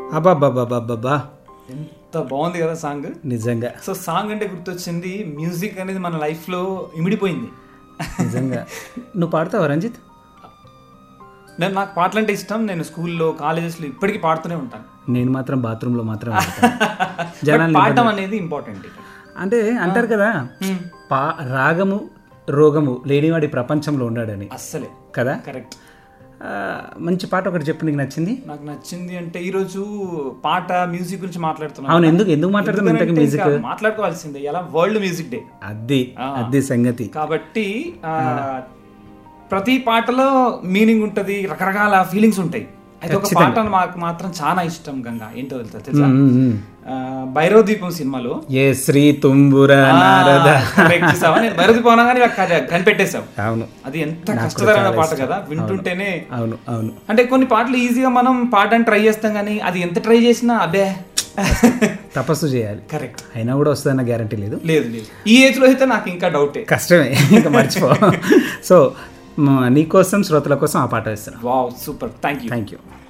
అబ్బాబ్బాబ్బాబ్బా ఎంత బాగుంది కదా సాంగ్ నిజంగా సో సాంగ్ అంటే గుర్తొచ్చింది మ్యూజిక్ అనేది మన లైఫ్లో ఇమిడిపోయింది నిజంగా నువ్వు పాడతావా రంజిత్ నేను నాకు పాటలు అంటే ఇష్టం నేను స్కూల్లో కాలేజెస్లో ఇప్పటికీ పాడుతూనే ఉంటాను నేను మాత్రం బాత్రూంలో మాత్రం పాడతాను. But జనాల్ని పాడటం అనేది ఇంపార్టెంట్ అంటే అంటారు కదా పా రాగము రోగము లేనివాడి ప్రపంచంలో ఉన్నాడని అస్సలే కదా కరెక్ట్ ఆ, మంచి పాట ఒకటి చెప్పు నీకు నచ్చింది నాకు నచ్చింది అంటే ఈరోజు పాట మ్యూజిక్ గురించి మాట్లాడుతున్నాను అవును ఎందుకు ఎందుకు మాట్లాడుతున్నావు ఇంతకీ ఎందుకంటే మ్యూజిక్ ఇంకా మాట్లాడుకోవాల్సిందే ఎలా వరల్డ్ మ్యూజిక్ డే అది అది సంగతి కాబట్టి ఆ, ప్రతి పాటలో మీనింగ్ ఉంటది రకరకాల ఫీలింగ్స్ ఉంటాయి అయితే ఒక పాట మాకు మాత్రం చాలా ఇష్టం గంగా ఏంటో తెలుసా తెలుసా ఆ, భైరవ దీపం సినిమాలో ఏ శ్రీ తుంబుర నారద correct చూసావా? నేను భైరవ దీపం అనగానే నాకు అది కనిపెట్టేశావు అవును అది ఎంత కష్టతరమైన పాట కదా వింటుంటేనే అవును అవును అంటే కొన్ని పాటలు ఈజీగా మనం పాడడానికి ట్రై చేస్తాం కానీ అది ఎంత ట్రై చేసినా అదే తపస్సు చేయాలి కరెక్ట్ అయినా కూడా వస్తుందన్న గ్యారంటీ లేదు లేదు లేదు ఈ ఏజ్ లో అయితే నాకు ఇంకా డౌటే కష్టమే ఇంకా మర్చిపో సో మ- నీకోసం శ్రోతల కోసం ఆ పాట వేస్తున్నాను wow super thank you thank you